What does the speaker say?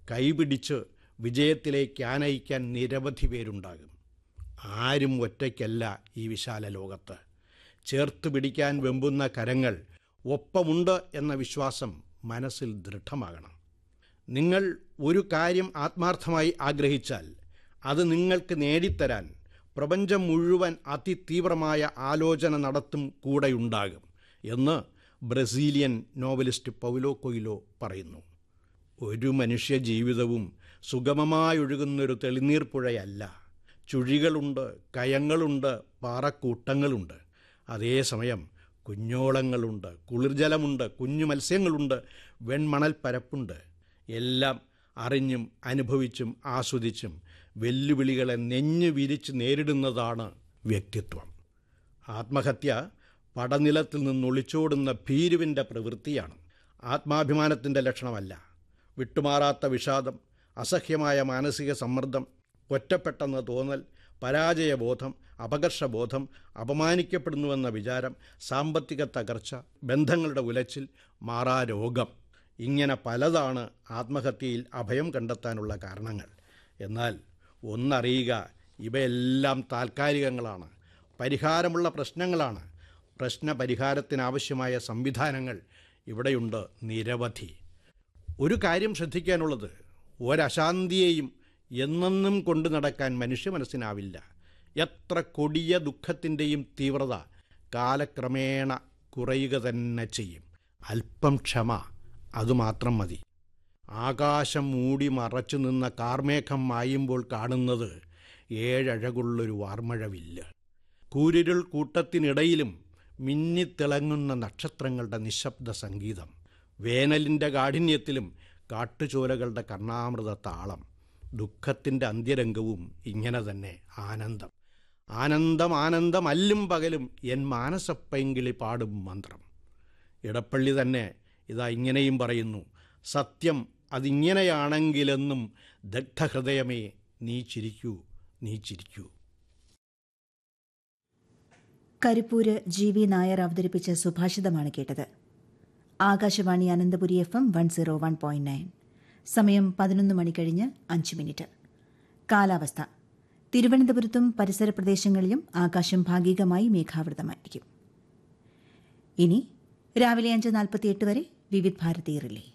കൈപിടിച്ച് വിജയത്തിലേക്ക് ആനയിക്കാൻ നിരവധി പേരുണ്ടാകും ആരും ഒറ്റയ്ക്കല്ല ഈ വിശാല ലോകത്ത് ചേർത്ത് പിടിക്കാൻ വെമ്പുന്ന കരങ്ങൾ ഒപ്പമുണ്ട് എന്ന വിശ്വാസം മനസ്സിൽ ദൃഢമാകണം നിങ്ങൾ ഒരു കാര്യം ആത്മാർത്ഥമായി ആഗ്രഹിച്ചാൽ അത് നിങ്ങൾക്ക് നേടിത്തരാൻ പ്രപഞ്ചം മുഴുവൻ അതിതീവ്രമായ ആലോചന നടത്തും കൂടെയുണ്ടാകും എന്ന് ബ്രസീലിയൻ നോവലിസ്റ്റ് പൗലോ കൊയിലോ പറയുന്നു ഒരു മനുഷ്യ ജീവിതവും സുഗമമായൊഴുകുന്നൊരു തെളിനീർ പുഴയല്ല ചുഴികളുണ്ട് കയങ്ങളുണ്ട് പാറക്കൂട്ടങ്ങളുണ്ട് അതേസമയം കുഞ്ഞോളങ്ങളുണ്ട് കുളിർജലമുണ്ട് കുഞ്ഞു മത്സ്യങ്ങളുണ്ട് വെൺമണൽ പരപ്പുണ്ട് എല്ലാം അറിഞ്ഞും അനുഭവിച്ചും ആസ്വദിച്ചും വെല്ലുവിളികളെ നെഞ്ഞു വിരിച്ച് നേരിടുന്നതാണ് വ്യക്തിത്വം ആത്മഹത്യ പടനിലത്തിൽ നിന്നൊളിച്ചോടുന്ന ഭീരുവിൻ്റെ പ്രവൃത്തിയാണ് ആത്മാഭിമാനത്തിൻ്റെ ലക്ഷണമല്ല വിട്ടുമാറാത്ത വിഷാദം അസഹ്യമായ മാനസിക സമ്മർദ്ദം ഒറ്റപ്പെട്ടെന്ന തോന്നൽ പരാജയബോധം അപകർഷബോധം അപമാനിക്കപ്പെടുന്നുവെന്ന വിചാരം സാമ്പത്തിക തകർച്ച ബന്ധങ്ങളുടെ ഉലച്ചിൽ മാറാരോഗം ഇങ്ങനെ പലതാണ് ആത്മഹത്യയിൽ അഭയം കണ്ടെത്താനുള്ള കാരണങ്ങൾ എന്നാൽ ഒന്നറിയുക ഇവയെല്ലാം താൽക്കാലികങ്ങളാണ് പരിഹാരമുള്ള പ്രശ്നങ്ങളാണ് പ്രശ്ന പരിഹാരത്തിനാവശ്യമായ സംവിധാനങ്ങൾ ഇവിടെയുണ്ട് നിരവധി ഒരു കാര്യം ശ്രദ്ധിക്കാനുള്ളത് ഒരശാന്തിയെയും എന്നെന്നും കൊണ്ടു നടക്കാൻ മനുഷ്യ മനസ്സിനാവില്ല എത്ര കൊടിയ ദുഃഖത്തിൻ്റെയും തീവ്രത കാലക്രമേണ കുറയുക തന്നെ ചെയ്യും അല്പം ക്ഷമ അതുമാത്രം മതി ആകാശം മൂടി മറച്ചു നിന്ന കാർമേഘം മായുമ്പോൾ കാണുന്നത് ഏഴഴകുള്ളൊരു വാർമഴവില്ല് കൂരിരുൾ കൂട്ടത്തിനിടയിലും മിന്നിത്തിളങ്ങുന്ന നക്ഷത്രങ്ങളുടെ നിശബ്ദ സംഗീതം വേനലിൻ്റെ കാഠിന്യത്തിലും കാട്ടുചോലകളുടെ കർണാമൃത താളം ദുഃഖത്തിൻ്റെ അന്ത്യരംഗവും ഇങ്ങനെ തന്നെ ആനന്ദം ആനന്ദം ആനന്ദം അല്ലും പകലും എൻ മാനസപ്പൈങ്കിളി പാടും മന്ത്രം ഇടപ്പള്ളി തന്നെ ഇതാ ഇങ്ങനെയും പറയുന്നു സത്യം അതിങ്ങനെയാണെങ്കിലെന്നും ദഗ്ധഹൃദയമേ നീ ചിരിക്കൂ നീ ചിരിക്കൂ കരിപ്പൂര് ജി വി നായർ അവതരിപ്പിച്ച സുഭാഷിതമാണ് കേട്ടത് Akashvani Ananthapuri F M one zero one point nine സമയം പതിനൊന്ന് മണി കഴിഞ്ഞ് അഞ്ച് മിനിറ്റ് കാലാവസ്ഥ തിരുവനന്തപുരത്തും പരിസര പ്രദേശങ്ങളിലും ആകാശം ഭാഗികമായി മേഘാവൃതമായിരിക്കും ഇനി രാവിലെ അഞ്ച് നാൽപ്പത്തിയെട്ട് വരെ വിവിധ് ഭാരതി റിലേ